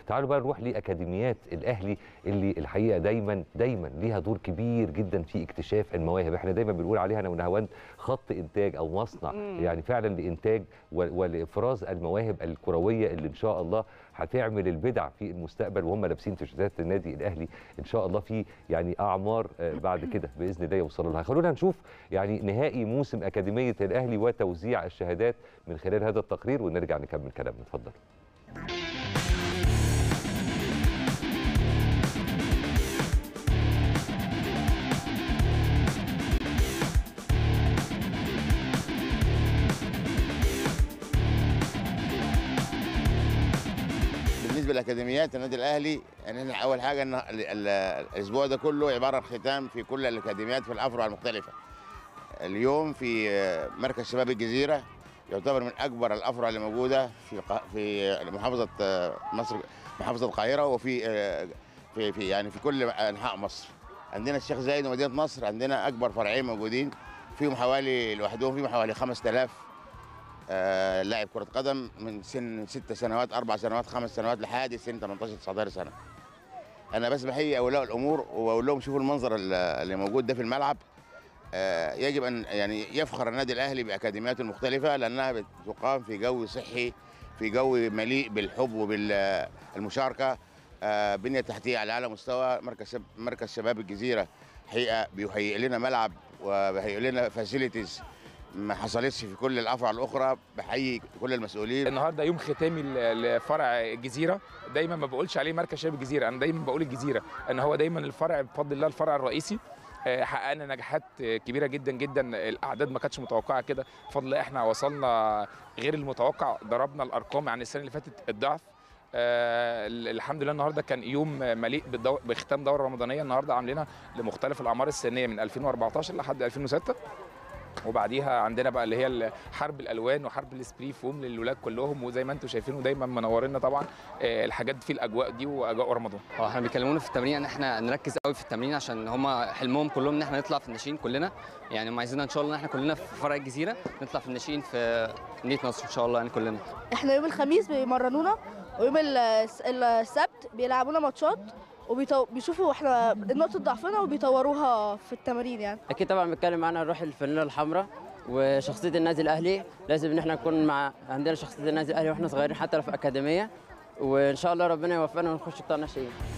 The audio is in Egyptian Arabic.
تعالوا بقى نروح لاكاديميات الاهلي اللي الحقيقه دايما دايما ليها دور كبير جدا في اكتشاف المواهب احنا دايما بنقول عليها انا ونهاوند خط انتاج او مصنع مم. يعني فعلا لانتاج و- ولافراز المواهب الكرويه اللي ان شاء الله هتعمل البدع في المستقبل وهم لابسين تيشيرتات النادي الاهلي ان شاء الله في يعني اعمار آه، بعد كده باذن الله يوصلوا لها خلونا نشوف يعني نهائي موسم اكاديميه الاهلي وتوزيع الشهادات من خلال هذا التقرير ونرجع نكمل كلامنا اتفضل بالنسبه لاكاديميات النادي الاهلي يعني احنا اول حاجه ان ال- ال- الاسبوع ده كله عباره عن ختام في كل الاكاديميات في الافرع المختلفه. اليوم في آه، مركز شباب الجزيره يعتبر من اكبر الافرع اللي موجوده في قا- في محافظه آه، مصر محافظه القاهره وفي آه، في في يعني في كل انحاء مصر. عندنا الشيخ زايد ومدينه نصر عندنا اكبر فرعين موجودين فيهم حوالي لوحدهم فيهم حوالي 5000 آه، لاعب كرة قدم من سن ست سنوات أربع سنوات خمس سنوات لحد سن 18 19 سنة. أنا بس بحيي أولياء الأمور وأقول لهم شوفوا المنظر ال- اللي موجود ده في الملعب. آه، يجب أن يعني يفخر النادي الأهلي بأكاديمياته المختلفة لأنها بتقام في جو صحي في جو مليء بالحب وبالمشاركة. آه، بنية تحتية على أعلى مستوى مركز شب- مركز شباب الجزيرة حقيقة بيهيئ لنا ملعب وبيهيئ لنا فاسيلتيز ما حصلتش في كل الافرع الاخرى بحيي كل المسؤولين النهارده يوم ختامي ل- لفرع الجزيره دايما ما بقولش عليه مركز شباب الجزيره انا دايما بقول الجزيره ان هو دايما الفرع بفضل الله الفرع الرئيسي آه، حققنا نجاحات آه، كبيره جدا جدا الاعداد ما كانتش متوقعه كده بفضل الله احنا وصلنا غير المتوقع ضربنا الارقام عن السنه اللي فاتت الضعف آه ال- الحمد لله النهارده كان يوم مليء بالدو... بختام دوره رمضانيه النهارده عاملينها لمختلف الاعمار السنيه من 2014 لحد 2006 وبعديها عندنا بقى اللي هي حرب الالوان وحرب السبري فوم للولاد كلهم وزي ما انتم شايفينه دايما منورينا طبعا آه، الحاجات في الاجواء دي واجواء رمضان اه احنا بيكلمونا في التمرين ان احنا نركز قوي في التمرين عشان هم حلمهم كلهم ان احنا نطلع في الناشئين كلنا يعني هم عايزيننا ان شاء الله ان احنا كلنا في فرع الجزيره نطلع في الناشئين في مدينه نصر ان شاء الله يعني كلنا احنا يوم الخميس بيمرنونا ويوم الس- السبت بيلعبونا ماتشات وبيشوفوا احنا نقطة ضعفنا وبيطوروها في التمارين يعني اكيد طبعا بنتكلم معانا روح الفانيلا الحمراء وشخصيه النادي الاهلي لازم ان احنا نكون مع عندنا شخصيه النادي الاهلي واحنا صغيرين حتى لو في اكاديميه وان شاء الله ربنا يوفقنا ونخش قطاع ناشئين